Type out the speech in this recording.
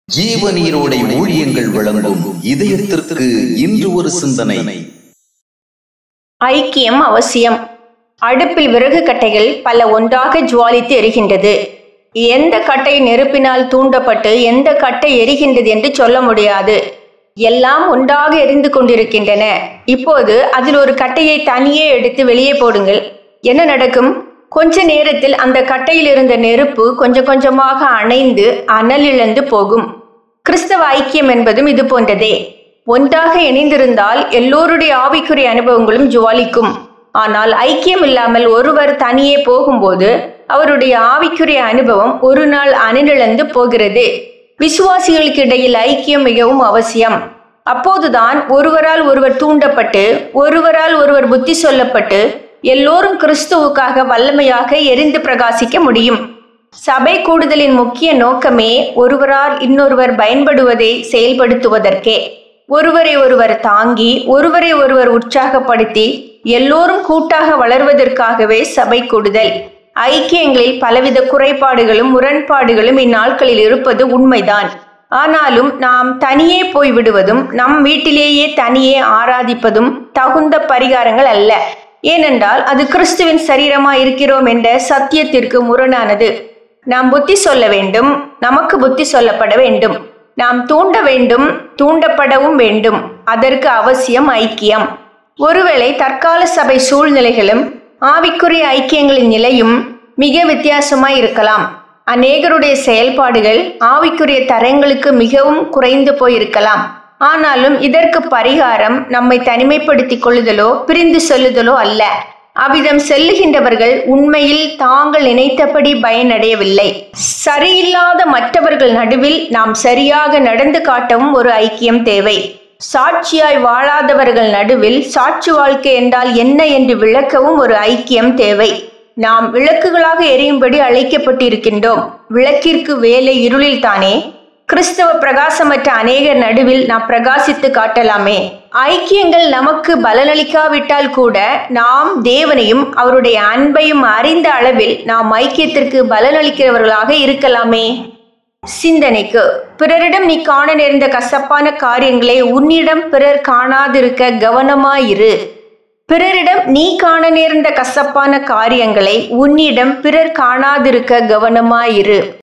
ஜீவநீரோடை ஊழியங்கள் வழங்கும் இதயத்திற்கு இன்று ஒரு சிந்தனை ஐக்கியம் அவசியம் அடுப்பில் விறகு கட்டைகள் பல ஒன்றாக ஜுவாலித்து எரிகின்றது எந்த கட்டை நெருப்பினால் தூண்டப்பட்டு எந்த கட்டை எரிகின்றது என்று சொல்ல முடியாது எல்லாம் ஒன்றாக எரிந்து கொண்டிருக்கின்றன இப்போது அதில் ஒரு கட்டையை தனியே எடுத்து வெளியே போடுங்கள் என்ன நடக்கும் கொஞ்ச நேரத்தில் அந்த கட்டையில் இருந்த நெருப்பு கொஞ்சம் கொஞ்சமாக அணைந்து அனல் இழந்து போகும் கிறிஸ்தவ ஐக்கியம் என்பதும் இது போன்றதே ஒன்றாக இணைந்திருந்தால் எல்லோருடைய ஆவிக்குரிய அனுபவங்களும் ஜுவாலிக்கும் ஆனால் ஐக்கியம் இல்லாமல் ஒருவர் தனியே போகும்போது அவருடைய ஆவிக்குரிய அனுபவம் ஒரு நாள் அணிநிழந்து போகிறது விசுவாசிகளுக்கு இடையில் ஐக்கியம் மிகவும் அவசியம் அப்போதுதான் ஒருவரால் ஒருவர் தூண்டப்பட்டு ஒருவரால் ஒருவர் புத்தி சொல்லப்பட்டு எல்லோரும் கிறிஸ்துவுக்காக வல்லமையாக எரிந்து பிரகாசிக்க முடியும் சபை கூடுதலின் முக்கிய நோக்கமே ஒருவரால் இன்னொருவர் பயன்படுவதை செயல்படுத்துவதற்கே ஒருவரை ஒருவர் தாங்கி ஒருவரை ஒருவர் உற்சாகப்படுத்தி எல்லோரும் கூட்டாக வளர்வதற்காகவே சபை கூடுதல் ஐக்கியங்களில் பலவித குறைபாடுகளும் முரண்பாடுகளும் இந்நாட்களில் இருப்பது உண்மைதான் ஆனாலும் நாம் தனியே போய் விடுவதும் நம் வீட்டிலேயே தனியே ஆராதிப்பதும் தகுந்த பரிகாரங்கள் அல்ல ஏனென்றால் அது கிறிஸ்துவின் சரீரமா இருக்கிறோம் என்ற சத்தியத்திற்கு முரணானது நாம் புத்தி சொல்ல வேண்டும் நமக்கு புத்தி சொல்லப்பட வேண்டும் நாம் தூண்ட வேண்டும் தூண்டப்படவும் வேண்டும் அதற்கு அவசியம் ஐக்கியம் ஒருவேளை தற்கால சபை சூழ்நிலைகளும் ஆவிக்குரிய ஐக்கியங்களின் நிலையும் மிக வித்தியாசமாய் இருக்கலாம் அநேகருடைய செயல்பாடுகள் ஆவிக்குரிய தரங்களுக்கு மிகவும் குறைந்து போயிருக்கலாம் ஆனாலும் இதற்கு பரிகாரம் நம்மை தனிமைப்படுத்திக் கொள்ளுதலோ பிரிந்து செல்லுதலோ அல்ல அவ்விதம் செல்லுகின்றவர்கள் உண்மையில் தாங்கள் நினைத்தபடி பயனடையவில்லை சரியில்லாத மற்றவர்கள் நடுவில் நாம் சரியாக நடந்து காட்டவும் ஒரு ஐக்கியம் தேவை சாட்சியாய் வாழாதவர்கள் நடுவில் சாட்சி வாழ்க்கை என்றால் என்ன என்று விளக்கவும் ஒரு ஐக்கியம் தேவை நாம் விளக்குகளாக எரியும்படி அழைக்கப்பட்டிருக்கின்றோம் விளக்கிற்கு வேலை இருளில் தானே கிறிஸ்தவ பிரகாசமற்ற அநேகர் நடுவில் நாம் பிரகாசித்து காட்டலாமே ஐக்கியங்கள் நமக்கு பலனளிக்காவிட்டால் கூட நாம் தேவனையும் அவருடைய அன்பையும் அறிந்த அளவில் நாம் ஐக்கியத்திற்கு பலனளிக்கிறவர்களாக இருக்கலாமே சிந்தனைக்கு பிறரிடம் நீ காண நேர்ந்த கசப்பான காரியங்களை உன்னிடம் பிறர் காணாதிருக்க கவனமாயிரு பிறரிடம் நீ காண நேர்ந்த கசப்பான காரியங்களை உன்னிடம் பிறர் காணாதிருக்க கவனமாயிரு